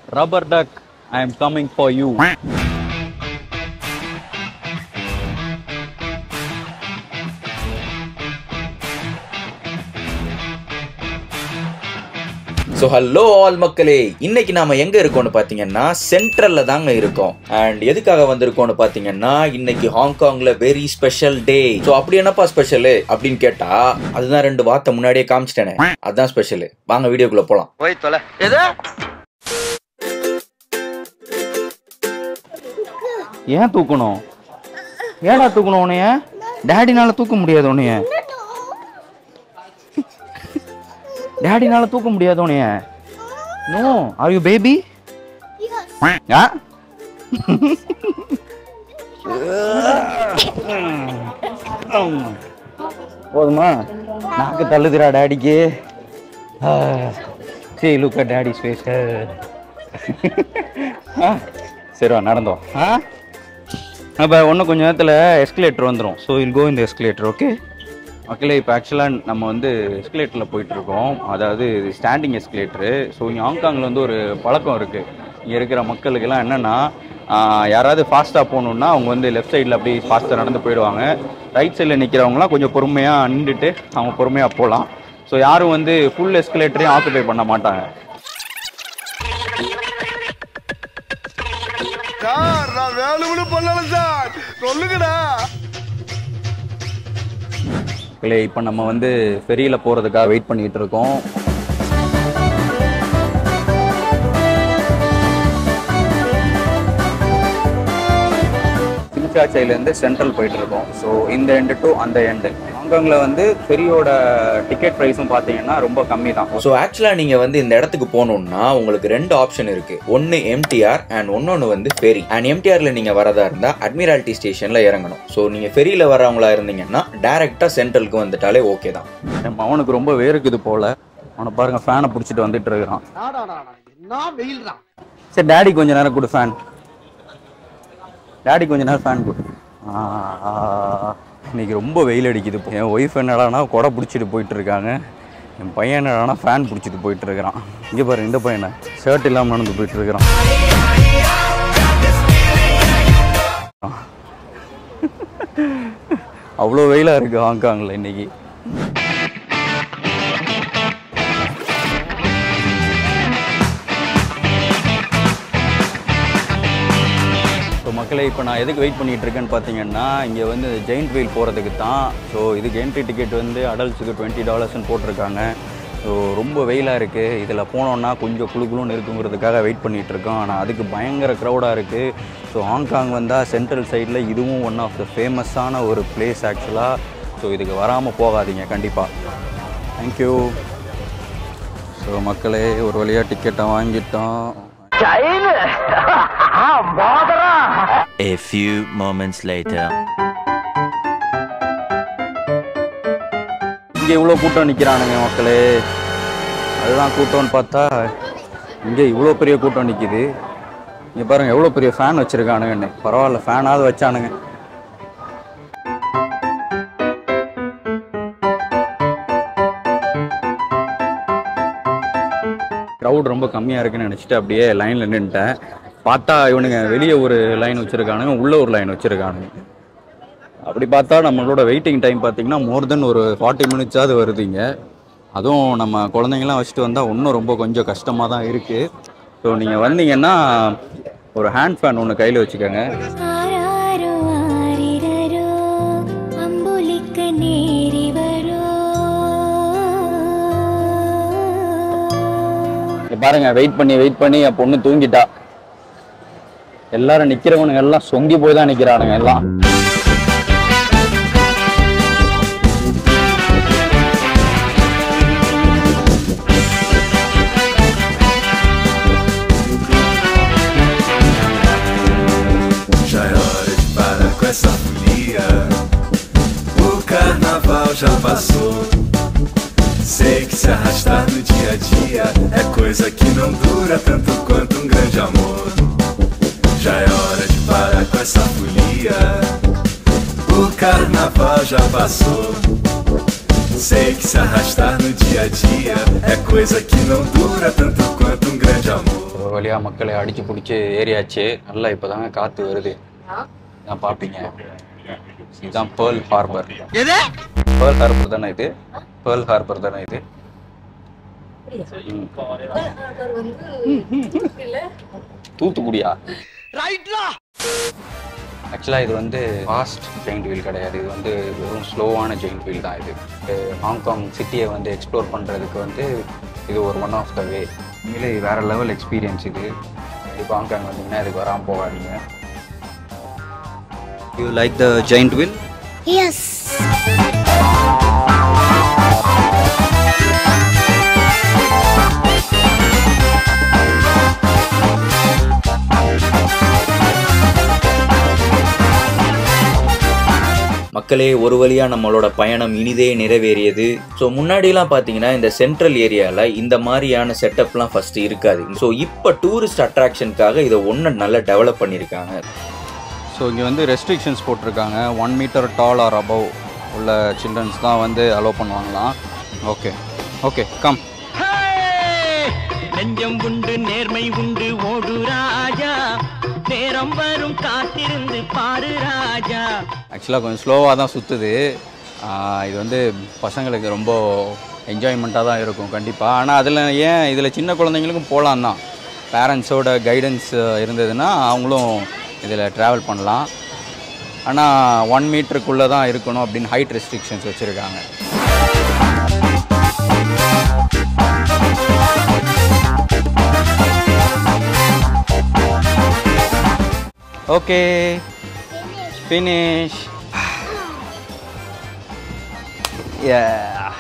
Rubber duck, I am coming for you. So hello all மக்களே இன்னைக்கு நாம எங்க இருக்கோம்னு பாத்தீங்கன்னா சென்ட்ரல்ல தாங்க இருக்கோம் அண்ட் எதுக்காக வந்திருக்கோம்னு பாத்தீங்கன்னா இன்னைக்கு ஹாங்காங்ல வெரி ஸ்பெஷல் டே ஸோ அப்படி என்னப்பா ஸ்பெஷல் அப்படின்னு கேட்டா அதுதான் ரெண்டு வார்த்தை முன்னாடியே காமிச்சிட்டேனே அதுதான் ஸ்பெஷல் வாங்க வீடியோக்குள்ள போலாம் போய் தொலை எது ஏன் தூக்கணும் ஏடா தூக்கணும் உன்னைய டேடினால தூக்க முடியாது உன்னைய டேடினால தூக்க முடியாது உன்னைய நோ ஆர் யூ பேபி ஆ போதுமா நாக்கு தள்ளுதுடா டேடிக்கு சரி லுக் அட் டேடி ஸ்பேஸ் சரி வா நடந்தோம் ஆ அப்போ இன்னும் கொஞ்சம் நேரத்தில் எஸ்கலேட்டர் வந்துடும் ஸோ இல் கோ இந்த எஸ்கலேட்டர் ஓகே மக்களே இப்போ ஆக்சுவலாக நம்ம வந்து எஸ்கலேட்டரில் போயிட்டுருக்கோம் அதாவது இது ஸ்டாண்டிங் எஸ்கலேட்டரு ஸோ இங்கே ஹாங்காங்கில் வந்து ஒரு பழக்கம் இருக்குது இங்கே இருக்கிற மக்களுக்கெல்லாம் என்னென்னா யாராவது ஃபாஸ்ட்டாக போகணுன்னா அவங்க வந்து லெஃப்ட் சைடில் அப்படி ஃபாஸ்ட்டாக நடந்து போயிடுவாங்க ரைட் சைடில் நிற்கிறவங்களாம் கொஞ்சம் பொறுமையாக நின்றுட்டு அவங்க பொறுமையாக போகலாம் ஸோ யாரும் வந்து ஃபுல் எஸ்கலேட்டரையும் ஆக்குபை பண்ண மாட்டாங்க சார் நான் வேலுமனு பண்ணல சார் சொல்லுங்கடா இல்லை இப்போ நம்ம வந்து ஃபெரியில் போகிறதுக்காக வெயிட் பண்ணிகிட்டு இருக்கோம் சின்சாச்சைலேருந்து சென்ட்ரல் போயிட்டு இருக்கோம் ஸோ இந்த எண்டு டு அந்த எண்டு ஹாங்காங்கில் வந்து ஃபெரியோட டிக்கெட் ப்ரைஸும் பார்த்தீங்கன்னா ரொம்ப கம்மி தான் ஸோ ஆக்சுவலா நீங்க வந்து இந்த இடத்துக்கு போகணும்னா உங்களுக்கு ரெண்டு ஆப்ஷன் இருக்கு ஒன்னு எம்டிஆர் அண்ட் ஒன்னொன்னு வந்து ஃபெரி அண்ட் எம்டிஆர்ல நீங்க வரதா இருந்தா அட்மிரால்டி ஸ்டேஷன்ல இறங்கணும் ஸோ நீங்க ஃபெரியில வரவங்களா இருந்தீங்கன்னா டைரக்டா சென்ட்ரலுக்கு வந்துட்டாலே ஓகே தான் என் அவனுக்கு ரொம்ப வேர்க்குது போல அவனை பாருங்க ஃபேனை பிடிச்சிட்டு வந்துட்டு இருக்கிறான் என்ன வெயில் தான் சரி டேடி கொஞ்ச நேரம் கொடு ஃபேன் டேடி கொஞ்ச நேரம் ஃபேன் கொடு ஆ, ஆ, இன்னைக்கு ரொம்ப வெயில் அடிக்குது என் ஒய்ஃப் என்னடானா கொடை பிடிச்சிட்டு போயிட்டு இருக்காங்க என் பையன் என்னடானா ஃபேன் பிடிச்சிட்டு போயிட்டு இருக்கிறான் இங்கே பாரு இந்த பையனை ஷர்ட் இல்லாமல் நடந்து போயிட்டு இருக்கிறான் அவ்வளோ வெயிலாக இருக்குது ஹாங்காங்கில் இன்னைக்கு ஸோ மக்களை இப்போ நான் எதுக்கு வெயிட் பண்ணிட்டு இருக்கேன்னு பார்த்தீங்கன்னா இங்கே வந்து ஜெயின்ட் வீல் போகிறதுக்கு தான் ஸோ இதுக்கு என்ட்ரி டிக்கெட் வந்து அடல்ட்ஸுக்கு டுவெண்ட்டி டாலர்ஸ்னு போட்டிருக்காங்க ஸோ ரொம்ப வெயிலாக இருக்குது இதில் போனோன்னா கொஞ்சம் குளு குளுன்னு இருக்குங்கிறதுக்காக வெயிட் பண்ணிட்டு இருக்கோம் ஆனால் அதுக்கு பயங்கர க்ரௌடாக இருக்குது ஸோ ஹாங்காங் வந்தால் சென்ட்ரல் சைடில் இதுவும் ஒன் ஆஃப் த ஃபேமஸான ஒரு பிளேஸ் ஆக்சுவலாக ஸோ இதுக்கு வராமல் போகாதீங்க கண்டிப்பாக தேங்க்யூ ஸோ மக்களே ஒரு வழியாக டிக்கெட்டை வாங்கிட்டோம் சைனு மோதிரம் A few moments later. இங்கே இவ்வளோ கூட்டம் நிற்கிறானுங்க மக்களே அதுதான் கூட்டம்னு பார்த்தா இங்கே இவ்வளோ பெரிய கூட்டம் நிற்கிது இங்கே பாருங்க எவ்வளோ பெரிய ஃபேன் வச்சுருக்கானுங்கன்னு பரவாயில்ல ஃபேனாவது வச்சானுங்க க்ரௌட் ரொம்ப கம்மியாக இருக்குன்னு நினச்சிட்டு அப்படியே லைனில் நின்றுட்டேன் பார்த்தா இவனுங்க வெளியே ஒரு லைன் வச்சுருக்கானுங்க உள்ளே ஒரு லைன் வச்சுருக்கானுங்க அப்படி பார்த்தா நம்மளோட வெயிட்டிங் டைம் பார்த்தீங்கன்னா மோர் தென் ஒரு ஃபார்ட்டி மினிட்ஸாவது வருதுங்க அதுவும் நம்ம குழந்தைங்களாம் வச்சுட்டு வந்தால் இன்னும் ரொம்ப கொஞ்சம் கஷ்டமாக தான் இருக்குது ஸோ நீங்கள் வந்தீங்கன்னா ஒரு ஹேண்ட் ஃபேன் ஒன்று கையில் வச்சுக்கோங்க ആരാരോ ആരിരരോ അമ്പുലിക്ക നേരി വരോ இங்க பாருங்க வெயிட் பண்ணி வெயிட் பண்ணி என் பொண்ணு தூங்கிட்டா எல்லாரும் நிக்கிறவனுங்க எல்லாம் சொங்கி போய் தான் நிக்கிறானுங்க எல்லாம் Já é hora de parar com essa folia. O carnaval já passou. Sei que se arrastar no dia a dia é coisa que não dura tanto quanto um grande amor. Já é hora de parar com essa folia. O carnaval já passou. Sei que se arrastar no dia a dia é coisa que não dura tanto quanto um grande amor. ஒரு வழியாக மக்களை அடிச்சு பிடிச்சி ஏறியாச்சு நல்லா இப்போ தாங்க காற்று வருது நான் பார்ப்பீங்க இதுதான் பேர்ல் ஹார்பர் எது பேர்ல் ஹார்பர் தானே இது பேர்ல் ஹார்பர் தானே இது ம். தூத்துக்குடியா ரைட்லா ஆக்சுவலாக இது வந்து ஃபாஸ்ட் ஜெயிண்ட் வீல் கிடையாது இது வந்து வெறும் ஸ்லோவான ஜெயிண்ட் வீல் தான் இது இது ஹாங்காங் சிட்டியை வந்து எக்ஸ்ப்ளோர் பண்ணுறதுக்கு வந்து இது ஒரு ஒன் ஆஃப் த வே உண்மையிலே வேறு லெவல் எக்ஸ்பீரியன்ஸ் இது இப்போ ஹாங்காங் வந்தீங்கன்னா இதுக்கு வராமல் போகாதீங்க you like the giant wheel yes மக்களே ஒரு வழியா நம்மளோட பயணம் இனிதே நிறைவேறியது ஸோ முன்னாடிலாம் பார்த்தீங்கன்னா இந்த சென்ட்ரல் ஏரியாவில் இந்த மாதிரியான செட்டப்லாம் ஃபர்ஸ்ட் இருக்காது ஸோ இப்போ டூரிஸ்ட் அட்ராக்ஷனுக்காக இதை ஒன்று நல்லா டெவலப் பண்ணியிருக்காங்க ஸோ இங்கே வந்து ரெஸ்ட்ரிக்ஷன்ஸ் போட்டிருக்காங்க one metre tall or above உள்ள சில்ட்ரன்ஸ் தான் வந்து அலோவ் பண்ணுவாங்களாம் ஓகே ஓகே கம் நெஞ்சம் உண்டு நேர்மை உண்டு ஓடு ராஜா நேரம் வரும் காத்திருந்து பாரு ராஜா ஆக்சுவலாக கொஞ்சம் ஸ்லோவாக தான் சுற்றுது இது வந்து பசங்களுக்கு ரொம்ப என்ஜாய்மெண்ட்டாக தான் இருக்கும் கண்டிப்பாக ஆனால் அதில் ஏன் இதில் சின்ன குழந்தைங்களுக்கும் போகலாம் தான் பேரண்ட்ஸோட கைடன்ஸ் இருந்ததுன்னா அவங்களும் இதில் ட்ராவல் பண்ணலாம் ஆனால் ஒன் மீட்டருக்குள்ளே தான் இருக்கணும் அப்படின்னு ஹைட் ரெஸ்ட்ரிக்ஷன்ஸ் வச்சுருக்காங்க ஓகே ஃபினிஷ் Yeah.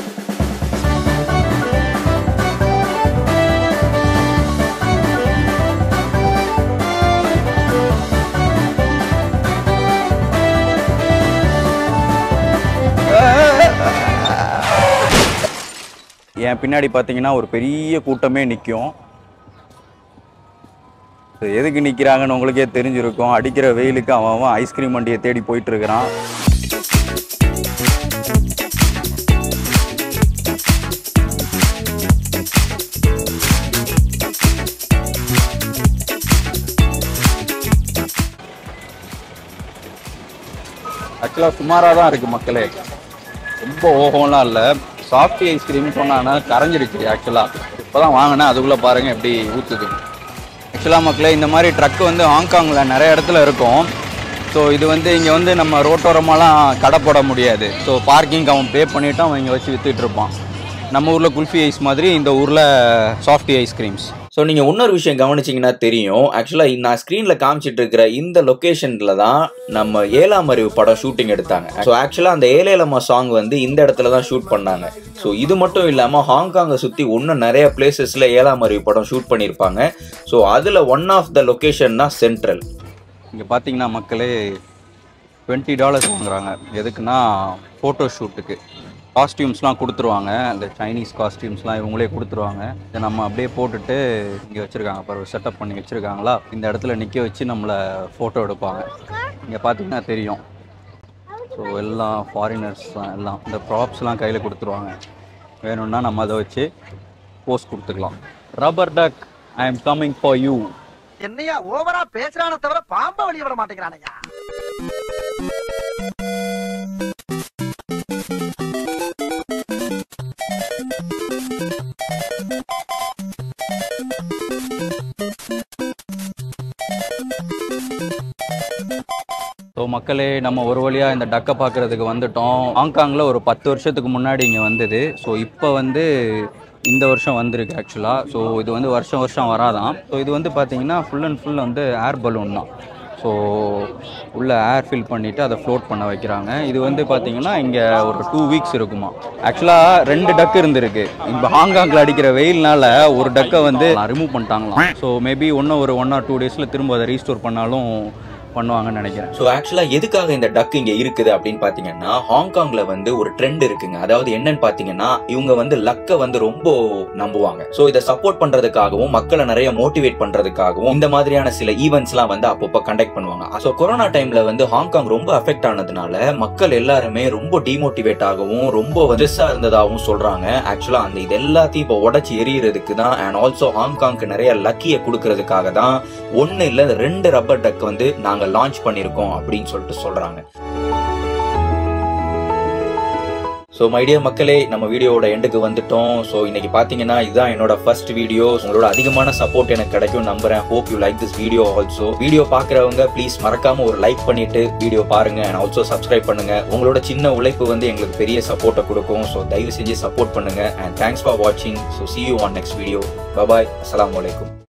என் பின்னாடி பார்த்தீங்கன்னா ஒரு பெரிய கூட்டமே நிற்கும் எதுக்கு நிற்கிறாங்கன்னு உங்களுக்கே தெரிஞ்சிருக்கும் அடிக்கிற வெயிலுக்கு அவன் அவன் ஐஸ்கிரீம் வண்டியை தேடி போயிட்டு இருக்கிறான் ஆக்சுவலாக சுமாராக தான் இருக்குது மக்களே ரொம்ப ஓகம்லாம் இல்லை சாஃப்டி ஐஸ்கிரீம் சொன்னாங்கன்னா கரைஞ்சிருச்சு ஆக்சுவலாக இப்போ தான் வாங்கினேன் அதுக்குள்ளே பாருங்கள் எப்படி ஊற்றுது ஆக்சுவலாக மக்களே இந்த மாதிரி ட்ரக் வந்து ஹாங்காங்கில் நிறைய இடத்துல இருக்கும் ஸோ இது வந்து இங்கே வந்து நம்ம ரோட்டோரமாலாம் கடை போட முடியாது ஸோ பார்க்கிங் அவன் பே பண்ணிவிட்டு அவன் இங்கே வச்சு வித்துட்டு இருப்பான் நம்ம ஊரில் குல்ஃபி ஐஸ் மாதிரி இந்த ஊரில் சாஃப்டி ஐஸ்கிரீம்ஸ் ஸோ நீங்கள் இன்னொரு விஷயம் கவனிச்சிங்கன்னா தெரியும் ஆக்சுவலாக நான் ஸ்க்ரீனில் காமிச்சிட்டு இருக்கிற இந்த லொக்கேஷனில் தான் நம்ம ஏழாம் அறிவு படம் ஷூட்டிங் எடுத்தாங்க ஸோ ஆக்சுவலாக அந்த ஏலேலம்மா சாங் வந்து இந்த இடத்துல தான் ஷூட் பண்ணாங்க ஸோ இது மட்டும் இல்லாமல் ஹாங்காங்கை சுற்றி இன்னும் நிறைய பிளேசஸில் ஏழாம் அறிவு படம் ஷூட் பண்ணியிருப்பாங்க ஸோ அதில் ஒன் ஆஃப் த லொக்கேஷன் தான் சென்ட்ரல் இங்கே பார்த்தீங்கன்னா மக்களே டுவெண்ட்டி டாலர்ஸ் வாங்குறாங்க எதுக்குன்னா ஃபோட்டோ ஷூட்டுக்கு காஸ்டியூம்ஸ்லாம் கொடுத்துருவாங்க அந்த சைனீஸ் காஸ்டியூம்ஸ்லாம் இவங்களே கொடுத்துருவாங்க இதை நம்ம அப்படியே போட்டுட்டு இங்கே வச்சுருக்காங்க பாரு செட்டப் பண்ணி வச்சுருக்காங்களா இந்த இடத்துல நிற்க வச்சு நம்மளை ஃபோட்டோ எடுப்பாங்க இங்கே பார்த்தீங்கன்னா தெரியும் ஸோ எல்லாம் ஃபாரினர்ஸ் தான் எல்லாம் இந்த ப்ராப்ஸ்லாம் கையில் கொடுத்துருவாங்க வேணும்னா நம்ம அதை வச்சு போஸ்ட் கொடுத்துக்கலாம் rubber duck I am coming for you என்னையா ஓவரா பேசுறானே தவிர பாம்ப வெளிய விட மாட்டேங்கிறானையா ஸோ மக்களே நம்ம ஒரு வழியாக இந்த டக்கை பார்க்குறதுக்கு வந்துட்டோம் ஹாங்காங்கில் ஒரு பத்து வருஷத்துக்கு முன்னாடி இங்கே வந்தது ஸோ இப்போ வந்து இந்த வருஷம் வந்திருக்கு ஆக்சுவலாக ஸோ இது வந்து வருஷம் வருஷம் வராதான் ஸோ இது வந்து பார்த்தீங்கன்னா ஃபுல் அண்ட் ஃபுல் வந்து ஏர் பலூன் தான் ஸோ உள்ள ஏர் ஃபில் பண்ணிவிட்டு அதை ஃப்ளோட் பண்ண வைக்கிறாங்க இது வந்து பார்த்தீங்கன்னா இங்கே ஒரு டூ வீக்ஸ் இருக்குமா ஆக்சுவலாக ரெண்டு டக்கு இருந்திருக்கு இப்போ ஹாங்காங்கில் அடிக்கிற வெயில்னால ஒரு டக்கை வந்து ரிமூவ் பண்ணிட்டாங்களாம் ஸோ மேபி இன்னும் ஒரு ஒன் ஆர் டூ டேஸில் திரும்ப அதை ரீஸ்டோர் பண்ணாலும் பண்ணுவாங்கன்னு நினைக்கிறேன் ஸோ ஆக்சுவலா எதுக்காக இந்த டக் இங்க இருக்குது அப்படின்னு பாத்தீங்கன்னா ஹாங்காங்ல வந்து ஒரு ட்ரெண்ட் இருக்குங்க அதாவது என்னன்னு பாத்தீங்கன்னா இவங்க வந்து லக்க வந்து ரொம்ப நம்புவாங்க ஸோ இதை சப்போர்ட் பண்றதுக்காகவும் மக்களை நிறைய மோட்டிவேட் பண்றதுக்காகவும் இந்த மாதிரியான சில ஈவெண்ட்ஸ்லாம் வந்து அப்பப்போ கண்டக்ட் பண்ணுவாங்க ஸோ கொரோனா டைம்ல வந்து ஹாங்காங் ரொம்ப அஃபெக்ட் ஆனதுனால மக்கள் எல்லாருமே ரொம்ப டிமோட்டிவேட் ஆகவும் ரொம்ப ஸ்ட்ரெஸ்ஸா இருந்ததாகவும் சொல்றாங்க ஆக்சுவலா அந்த இது எல்லாத்தையும் இப்போ உடச்சி எரியறதுக்கு தான் அண்ட் ஆல்சோ ஹாங்காங்க்கு நிறைய லக்கியை கொடுக்கறதுக்காக தான் ஒன்னு இல்ல ரெண்டு ரப்பர் டக் வந்து நாங்க லான்ச் பண்ணிருக்கோம் அப்படின்னு சொல்லிட்டு சொல்றாங்க ஸோ மைடிய மக்களே நம்ம வீடியோவோட எண்டுக்கு வந்துட்டோம் ஸோ இன்னைக்கு பார்த்தீங்கன்னா இதுதான் என்னோட ஃபர்ஸ்ட் வீடியோ உங்களோட அதிகமான சப்போர்ட் எனக்கு கிடைக்கும் நம்புறேன் hope you like this video also video பார்க்குறவங்க ப்ளீஸ் மறக்காம ஒரு லைக் பண்ணிட்டு வீடியோ பாருங்க அண்ட் ஆல்சோ சப்ஸ்கிரைப் பண்ணுங்க உங்களோட சின்ன உழைப்பு வந்து எங்களுக்கு பெரிய சப்போர்ட்டை கொடுக்கும் ஸோ தயவு செஞ்சு சப்போர்ட் பண்ணுங்க அண்ட் தேங்க்ஸ் ஃபார் வாட்சிங் so see you on next video bye bye அஸ்ஸலாமு அலைக்கும்